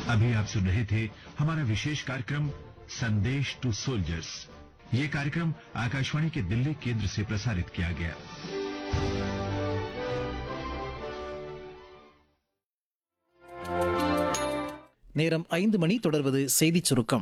अभी आप सुन रहे थे हमारा विशेष कार्यक्रम संदेश टू सोल्जर्स ये कार्यक्रम आकाशवाणी के दिल्ली केंद्र से प्रसारित किया गया நேரம் ஐந்து மணி தொடர்வது செய்திச் சுருக்கம்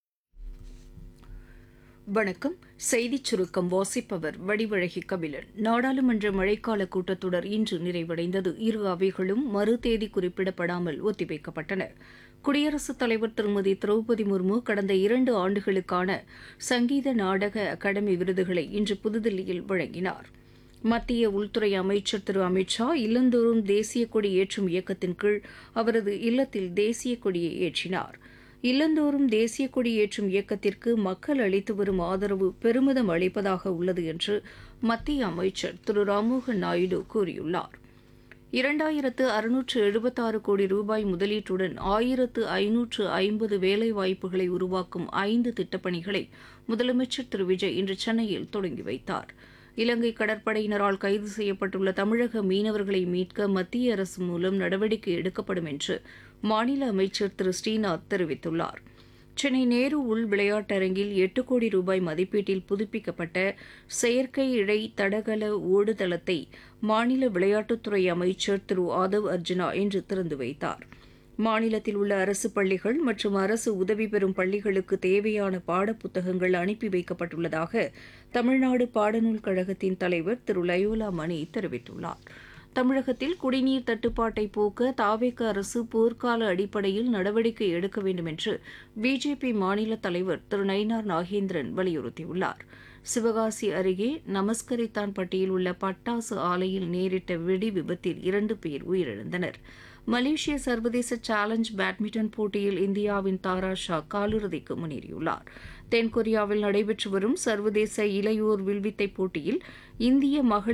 வணக்கம் செய்திச் சுருக்கம் வாசிப்பவர் வடிவழகி கபிலன் நாடாளுமன்ற மழைக்கால கூட்டத்தொடர் இன்று நிறைவடைந்தது இரு அவைகளும் மறு தேதி குறிப்பிடப்படாமல் ஒத்திவைக்கப்பட்டன குடியரசுத் தலைவர் திருமதி திரௌபதி முர்மு கடந்த இரண்டு ஆண்டுகளுக்கான சங்கீத நாடக அகாடமி விருதுகளை இன்று புதுதில்லியில் வழங்கினார் மத்திய உள்துறை அமைச்சர் திரு அமித்ஷா இல்லந்தோறும் தேசிய கொடி ஏற்றும் இயக்கத்தின் கீழ் அவரது இல்லத்தில் தேசிய கொடியை ஏற்றினார் இல்லந்தோறும் தேசிய கொடி ஏற்றும் இயக்கத்திற்கு மக்கள் அளித்து வரும் ஆதரவு பெருமிதம் அளிப்பதாக உள்ளது என்று மத்திய அமைச்சர் திரு ராம்மோகன் நாயுடு கூறியுள்ளார் இரண்டாயிரத்து அறுநூற்று எழுபத்தாறு கோடி ரூபாய் முதலீட்டுடன் ஆயிரத்து ஐநூற்று ஐம்பது வேலைவாய்ப்புகளை உருவாக்கும் ஐந்து திட்டப்பணிகளை முதலமைச்சர் திரு விஜய் இன்று சென்னையில் தொடங்கி வைத்தார் இலங்கை கடற்படையினரால் கைது செய்யப்பட்டுள்ள தமிழக மீனவர்களை மீட்க மத்திய அரசு மூலம் நடவடிக்கை எடுக்கப்படும் என்று மாநில அமைச்சர் திரு ஸ்ரீநாத் தெரிவித்துள்ளார் சென்னை நேரு உள் விளையாட்டரங்கில் எட்டு கோடி ரூபாய் மதிப்பீட்டில் புதுப்பிக்கப்பட்ட செயற்கை இழை தடகள ஓடுதளத்தை மாநில விளையாட்டுத்துறை அமைச்சர் திரு ஆதவ் அர்ஜுனா இன்று திறந்து வைத்தார் மாநிலத்தில் உள்ள அரசு பள்ளிகள் மற்றும் அரசு உதவி பெறும் பள்ளிகளுக்கு தேவையான பாடப்புத்தகங்கள் அனுப்பி வைக்கப்பட்டுள்ளதாக தமிழ்நாடு பாடநூல் கழகத்தின் தலைவர் திரு லயோலா மணி தெரிவித்துள்ளார் தமிழகத்தில் குடிநீர் தட்டுப்பாட்டை போக்க தாவேக அரசு போர்க்கால அடிப்படையில் நடவடிக்கை எடுக்க வேண்டும் என்று பிஜேபி மாநில தலைவர் திரு நயினார் நாகேந்திரன் வலியுறுத்தியுள்ளார் சிவகாசி அருகே நமஸ்கரித்தான்பட்டியில் உள்ள பட்டாசு ஆலையில் நேரிட்ட வெடி விபத்தில் இரண்டு பேர் உயிரிழந்தனர் மலேசிய சர்வதேச சேலஞ்ச் பேட்மிண்டன் போட்டியில் இந்தியாவின் தாரா ஷா காலிறுதிக்கு முன்னேறியுள்ளார் தென்கொரியாவில் நடைபெற்று வரும் சர்வதேச இளையோர் வில்வித்தை போட்டியில் இந்திய மகளிர்